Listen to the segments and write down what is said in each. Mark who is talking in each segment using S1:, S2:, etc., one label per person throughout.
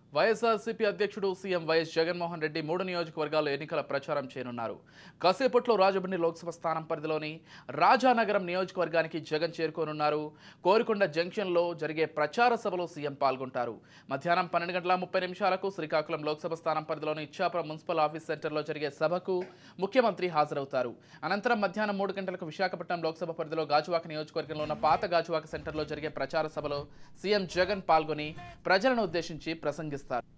S1: వైఎస్ఆర్సీపీ అధ్యక్షుడు CM YS Jaganmohan Reddy మూడు నియోజకవర్గాల్లో ఎన్నికల ప్రచారం చేయనున్నారు కాసేపట్లో రాజమండ్రి లోక్సభ స్థానం పరిధిలోని రాజానగరం నియోజకవర్గానికి జగన్ చేరుకోనున్నారు కోరికొండ జంక్షన్లో జరిగే ప్రచార సభలో సీఎం పాల్గొంటారు మధ్యాహ్నం పన్నెండు గంటల ముప్పై నిమిషాలకు శ్రీకాకుళం లోక్సభ స్థానం పరిధిలోని ఇచ్చాపురం మున్సిపల్ ఆఫీస్ సెంటర్లో జరిగే సభకు ముఖ్యమంత్రి హాజరవుతారు అనంతరం మధ్యాహ్నం మూడు గంటలకు విశాఖపట్నం లోక్సభ పరిధిలో గాజువాక నియోజకవర్గంలో ఉన్న పాత గాజువాక సెంటర్లో జరిగే ప్రచార సభలో సీఎం జగన్ పాల్గొని ప్రజలను ఉద్దేశించి ప్రసంగిస్తారు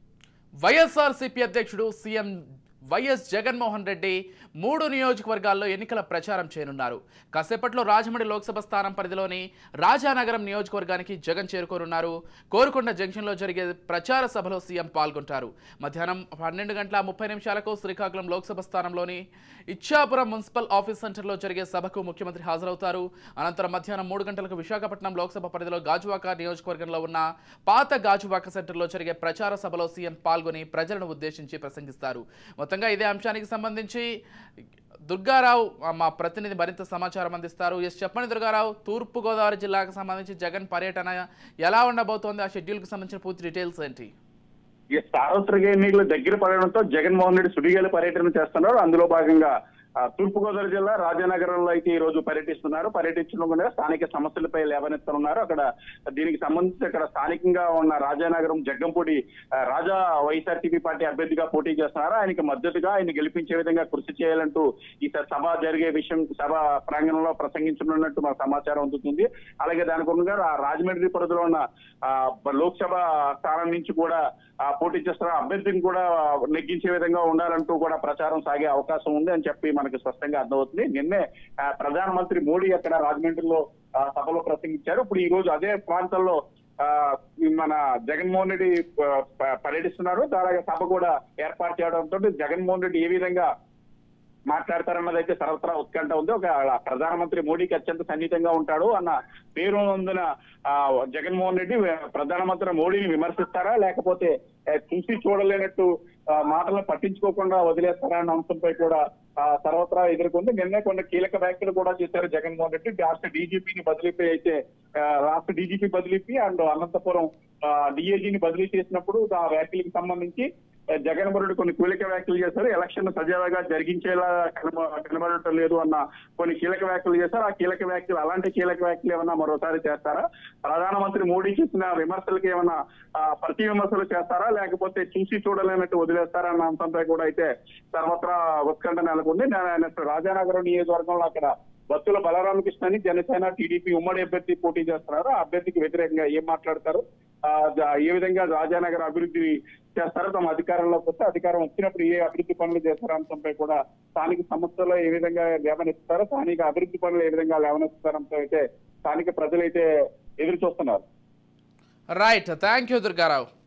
S1: వైఎస్ఆర్సీపీ అధ్యక్షుడు సీఎం వైఎస్ జగన్మోహన్ రెడ్డి మూడు నియోజకవర్గాల్లో ఎన్నికల ప్రచారం చేయనున్నారు కాసేపట్లో రాజమండ్రి లోక్సభ స్థానం పరిధిలోని రాజానగరం నియోజకవర్గానికి జగన్ చేరుకోనున్నారు కోరుకొండ జంక్షన్లో జరిగే ప్రచార సభలో సీఎం పాల్గొంటారు మధ్యాహ్నం పన్నెండు గంటల ముప్పై నిమిషాలకు శ్రీకాకుళం లోక్సభ స్థానంలోని ఇచ్చాపురం మున్సిపల్ ఆఫీస్ సెంటర్లో జరిగే సభకు ముఖ్యమంత్రి హాజరవుతారు అనంతరం మధ్యాహ్నం మూడు గంటలకు విశాఖపట్నం లోక్సభ పరిధిలో గాజువాక నియోజకవర్గంలో ఉన్న పాత గాజువాక సెంటర్లో జరిగే ప్రచార సభలో సీఎం పాల్గొని ప్రజలను ఉద్దేశించి ప్రసంగిస్తారు మొత్తంగా ఇదే అంశానికి సంబంధించి దుర్గారావు ఆ, మా ప్రతినిధి మరింత సమాచారం అందిస్తారు ఎస్ చెప్పండి దుర్గారావు తూర్పుగోదావరి జిల్లాకు సంబంధించి జగన్ పర్యటన ఎలా ఉండబోతోంది ఆ షెడ్యూల్కి సంబంధించిన పూర్తి డీటెయిల్స్ ఏంటి
S2: ఈ సార్వత్రిక ఎన్నికలు దగ్గర పడడంతో జగన్మోహన్ రెడ్డి సుడిగాలి పర్యటన చేస్తున్నారు అందులో భాగంగా ఆ, తూర్పుగోదావరి జిల్లా రాజానగరంలో అయితే ఈ రోజు పర్యటిస్తున్నారు పర్యటించడం స్థానిక సమస్యలపై లేవనెత్తనున్నారు అక్కడ దీనికి సంబంధించి అక్కడ స్థానికంగా ఉన్న రాజానగరం జగ్గంపూడి ఆ, రాజా వైఎస్ఆర్టీపీ పార్టీ అభ్యర్థిగా పోటీ చేస్తున్నారు ఆయనకి మద్దతుగా ఆయన గెలిపించే విధంగా కృషి చేయాలంటూ ఈ సభ జరిగే విషయం సభ ప్రాంగణంలో ప్రసంగించనున్నట్టు మా సమాచారం అందుతుంది అలాగే దానికి అనుగుణంగా రా- రాజమండ్రి పరిధిలో ఉన్న ఆ, లోక్సభ స్థానం నుంచి కూడా ఆ, పోటీ చేస్తున్న అభ్యర్థిని కూడా నెగ్గించే విధంగా ఉండాలంటూ కూడా ప్రచారం సాగే అవకాశం ఉంది అని చెప్పి మనకు స్పష్టంగా అర్థమవుతుంది నిన్నే ఆ, ప్రధానమంత్రి మోడీ అక్కడ రాజమండ్రిలో ఆ, సభలో ప్రసంగించారు ఇప్పుడు ఈ రోజు అదే ప్రాంతంలో ఆ, మన జగన్మోహన్ రెడ్డి ఆ, ప- పర్యటిస్తున్నారు అలాగే సభ కూడా ఏర్పాటు చేయడంతో జగన్మోహన్ రెడ్డి ఏ విధంగా మాట్లాడతారన్నది అయితే సర్వత్రా ఉత్కంఠ ఉంది ఒక ప్రధానమంత్రి మోడీకి అత్యంత సన్నిహితంగా ఉంటాడు అన్న పేరు పొందిన ఆ, జగన్మోహన్ రెడ్డి ప్రధానమంత్రి మోడీని విమర్శిస్తారా లేకపోతే ఆ, చూసి చూడలేనట్టు ఆ, మాటలను పట్టించుకోకుండా వదిలేస్తారా అన్న అంశంపై కూడా ఆ, సర్వత్రా ఎదుర్కొంది నిన్నే కొన్ని కీలక వ్యాఖ్యలు కూడా చేశారు జగన్మోహన్ రెడ్డి రాష్ట్ర డీజీపీని బదిలీపై అయితే ఆ, రాష్ట్ర డీజీపీ బదిలీపీ అండ్ అనంతపురం డిఏజీని బదిలీ చేసినప్పుడు ఆ వ్యాఖ్యలకు సంబంధించి జగన్మోహన్ రెడ్డి కొన్ని కీలక వ్యాఖ్యలు చేశారు ఎలక్షన్ సజావుగా జరిగించేలా కనబ- కనబడటం లేదు అన్న కొన్ని కీలక వ్యాఖ్యలు చేశారు ఆ కీలక వ్యాఖ్యలు అలాంటి కీలక వ్యాఖ్యలు ఏమన్నా మరోసారి చేస్తారా ప్రధానమంత్రి మోడీ చేసిన విమర్శలకి ఏమన్నా ఆ, ప్రతి విమర్శలు చేస్తారా లేకపోతే చూసి చూడలేనట్టు వదిలేస్తారా అన్న అంశంపై కూడా అయితే సర్వత్రా ఉత్కంఠ నెలకొంది నేను రాజానగరం నియోజకవర్గంలో అక్కడ బత్తుల బలరామకృష్ణ అని జనసేన టీడీపీ ఉమ్మడి అభ్యర్థి పోటీ చేస్తున్నారు ఆ అభ్యర్థికి వ్యతిరేకంగా ఏం మాట్లాడతారు ఆ, జ- ఏ విధంగా రాజానగర్ అభివృద్ధి చేస్తారో తమ అధికారంలోకి వస్తే అధికారం వచ్చినప్పుడు ఏ అభివృద్ధి పనులు చేస్తారో అంశంపై కూడా స్థానిక సంస్థల్లో ఏ విధంగా లేవనెత్తుతారో స్థానిక అభివృద్ధి పనులు ఏ విధంగా లేవనెత్తుతారో అంశం అయితే స్థానిక ప్రజలైతే ఎదురు చూస్తున్నారు
S1: రైట్ థ్యాంక్ యూ దుర్గారావు